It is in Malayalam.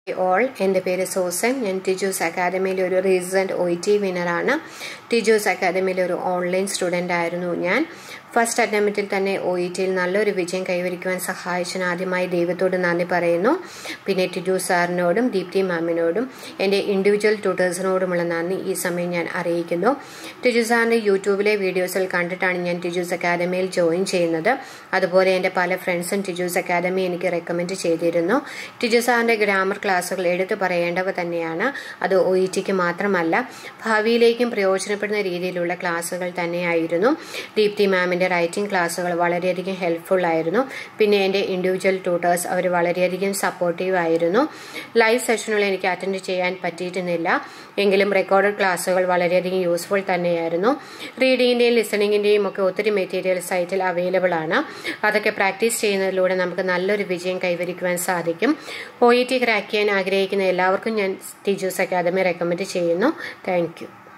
ഓൾ എൻ്റെ പേര് സോസൻ ഞാൻ ടിജൂസ് അക്കാദമിയിലെ ഒരു റീസെൻറ്റ് ഒ ടി വിന്നറാണ് ടിജൂസ് അക്കാദമിയിലെ ഒരു ഓൺലൈൻ സ്റ്റുഡൻ്റ് ആയിരുന്നു ഞാൻ ഫസ്റ്റ് അറ്റംപ്റ്റിൽ തന്നെ ഒ ഇ ടിയിൽ നല്ലൊരു വിജയം കൈവരിക്കുവാൻ സഹായിച്ചതിന് ആദ്യമായി ദൈവത്തോട് നന്ദി പറയുന്നു പിന്നെ ടിജു സാറിനോടും ദീപ്തി മാമിനോടും എൻ്റെ ഇൻഡിവിജ്വൽ ട്യൂട്ടേഴ്സിനോടുമുള്ള നന്ദി ഈ സമയം ഞാൻ അറിയിക്കുന്നു ടിജു സാറിൻ്റെ യൂട്യൂബിലെ വീഡിയോസിൽ കണ്ടിട്ടാണ് ഞാൻ ടിജൂസ് അക്കാദമിയിൽ ജോയിൻ ചെയ്യുന്നത് അതുപോലെ എൻ്റെ പല ഫ്രണ്ട്സും ടിജൂസ് അക്കാദമി എനിക്ക് റെക്കമെൻഡ് ചെയ്തിരുന്നു ടിജു സാറിൻ്റെ ഗ്രാമർ ക്ലാസ്സുകൾ എടുത്തു പറയേണ്ടവ തന്നെയാണ് അത് ഒ ഇ ടിക്ക് മാത്രമല്ല ഭാവിയിലേക്കും പ്രയോജനപ്പെടുന്ന രീതിയിലുള്ള ക്ലാസ്സുകൾ തന്നെയായിരുന്നു ദീപ്തി മാമിൻ്റെ റൈറ്റിംഗ് ക്ലാസ്സുകൾ വളരെയധികം ഹെൽപ്ഫുൾ ആയിരുന്നു പിന്നെ എൻ്റെ ഇൻഡിവിജ്വൽ ട്യൂട്ടേഴ്സ് അവർ വളരെയധികം സപ്പോർട്ടീവ് ആയിരുന്നു ലൈവ് സെഷനുകൾ എനിക്ക് അറ്റൻഡ് ചെയ്യാൻ പറ്റിയിരുന്നില്ല എങ്കിലും റെക്കോർഡഡ് ക്ലാസ്സുകൾ വളരെയധികം യൂസ്ഫുൾ തന്നെയായിരുന്നു റീഡിങ്ങിൻ്റെയും ലിസണിങ്ങിൻ്റെയും ഒക്കെ ഒത്തിരി മെറ്റീരിയൽ സൈറ്റിൽ അവൈലബിൾ ആണ് അതൊക്കെ പ്രാക്ടീസ് ചെയ്യുന്നതിലൂടെ നമുക്ക് നല്ലൊരു വിജയം കൈവരിക്കുവാൻ സാധിക്കും ഒ ഇ ടി ക്രാക്ക് ചെയ്യാൻ ആഗ്രഹിക്കുന്ന എല്ലാവർക്കും ഞാൻ ടീച്ചേഴ്സ് അക്കാദമി റെക്കമെൻഡ് ചെയ്യുന്നു താങ്ക്